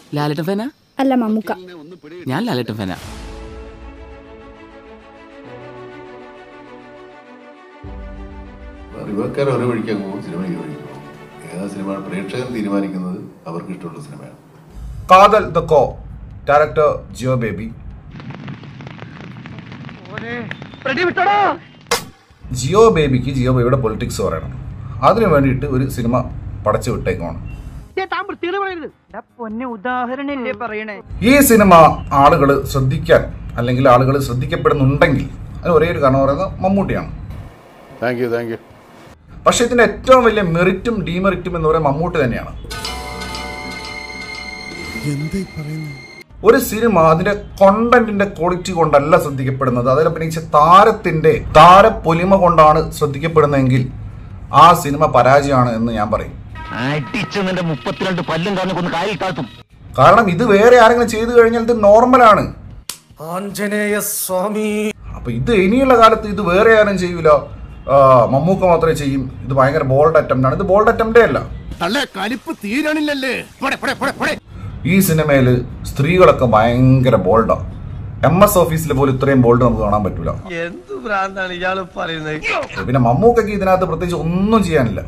ലാലേട്ടൻ ഫാനാ അല്ല മമ്മൂക്ക ഞാൻ ലാലേട്ടൻ ഫാനാ റിവർക്കാർ ഓരോ വഴിക്കാൻ പോകും സിനിമ ഈ വഴിക്ക് പോകും ഏതാ സിനിമ പ്രേക്ഷകൻ തീരുമാനിക്കുന്നത് അവർക്ക് ഇഷ്ടമുള്ള സിനിമയാണ് Kaathal the core director Jeo Baby Jeo Baby ജിയോ ബേബിയുടെ പൊളിറ്റിക്സ് പറയണം അതിനു വേണ്ടിയിട്ട് ഒരു സിനിമ പടച്ചു വിട്ടേക്കുമാണ് പൊന്നെ ഉദാഹരണല്ലേ പറയണേ ഈ സിനിമ ആളുകൾ ശ്രദ്ധിക്കാൻ അല്ലെങ്കിൽ ആളുകൾ ശ്രദ്ധിക്കപ്പെടുന്നുണ്ടെങ്കിൽ അതിന് ഒരേ ഒരു കാരണം പറയുന്നത് മമ്മൂട്ടിയാണ് താങ്ക് യു താങ്ക് യു പക്ഷെ ഇതിന്റെ ഏറ്റവും വലിയ മെറിറ്റും ഡീമെറിറ്റും എന്ന് പറയുന്നത് മമ്മൂട്ടി തന്നെയാണ് ഒരു സിനിമ അതിന്റെ കോണ്ടന്റിന്റെ ക്വാളിറ്റി കൊണ്ടല്ല ശ്രദ്ധിക്കപ്പെടുന്നത് അതിൽ അഭിനയിച്ച താരത്തിന്റെ താരപ്പൊലിമ കൊണ്ടാണ് ശ്രദ്ധിക്കപ്പെടുന്നതെങ്കിൽ ആ സിനിമ പരാജയമാണ് എന്ന് ഞാൻ പറയും അടിച്ച് നിന്റെ മുപ്പത്തിരണ്ട് പല്ലും കാണു കൊന്ന് കാലിൽ താഴ്ത്തും കാരണം ഇത് വേറെ ആരെങ്കിലും ചെയ്തു കഴിഞ്ഞാൽ ഇത് നോർമലാണ് അപ്പൊ ഇത് ഇനിയുള്ള കാലത്ത് ഇത് വേറെ ആരും ചെയ്യൂല ആ, മമ്മൂക്ക മാത്രമേ ചെയ്യും ഇത് ഭയങ്കര ബോൾഡ് അറ്റംപ്റ്റ് ആണ് ഇത് ബോൾഡ് അറ്റംപ്റ്റേ അല്ല തള്ളേ കലിപ്പ് തീരണില്ലല്ലേ പോടെ പോടെ പോടെ പോടെ ഈ സിനിമയിൽ സ്ത്രീകളൊക്കെ ഭയങ്കര ബോൾഡാണ് എം എസ് ഓഫീസിൽ പോലും ഇത്രയും ബോൾഡ് നമുക്ക് കാണാൻ പറ്റൂല എന്ത് ഭ്രാന്താണ് ഇയാള് പറയുന്നത് പിന്നെ മമ്മൂക്കയ്ക്ക് ഇതിനകത്ത് പ്രത്യേകിച്ച് ഒന്നും ചെയ്യാനില്ല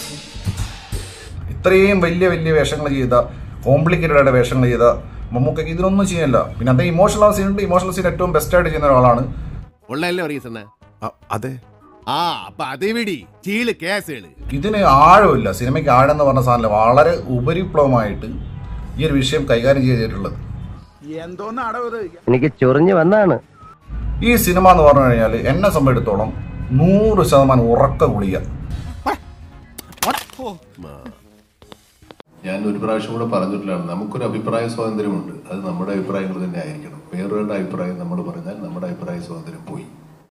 ഇത്രയും വലിയ വലിയ വേഷങ്ങൾ ചെയ്ത കോംപ്ലിക്കേറ്റഡ് ആയിട്ട് വേഷങ്ങൾ ചെയ്ത മമ്മൂക്കയ്ക്ക് ഇതിനൊന്നും ചെയ്യാനില്ല പിന്നെ അതേ ഇമോഷണൽ സീൻ ഉണ്ട് ഇമോഷണൽ സീൻ ഏറ്റവും ബെസ്റ്റ് ആയിട്ട് ചെയ്യുന്ന ഒരാളാണ് ഉള്ളല്ലേ റീസണ് അതെ ആ അപ്പൊ അതേ വിടി ചീള് കേസുകള് ഇതിന് ആഴമില്ല സിനിമയ്ക്ക് ആഴം എന്ന് പറഞ്ഞ സാധനം വളരെ ഉപരിപ്ലവമായിട്ട് ഈ ഒരു വിഷയം കൈകാര്യം ചെയ്തിട്ടുള്ളത് എനിക്ക് ചൊറിഞ്ഞു വന്നാണ് ഈ സിനിമ എന്ന് പറഞ്ഞു കഴിഞ്ഞാൽ എന്നെ സംബന്ധിച്ചിടത്തോളം നൂറ് ശതമാനം ഉറക്ക ഗുളിക ഞാൻ ഒരു പ്രാവശ്യം കൂടെ പറഞ്ഞിട്ടുള്ളതാണ് നമുക്കൊരു അഭിപ്രായ സ്വാതന്ത്ര്യമുണ്ട് അത് നമ്മുടെ അഭിപ്രായങ്ങൾ തന്നെ ആയിരിക്കണം വേറൊരാളുടെ അഭിപ്രായം നമ്മൾ പറഞ്ഞാൽ നമ്മുടെ അഭിപ്രായ സ്വാതന്ത്ര്യം പോയി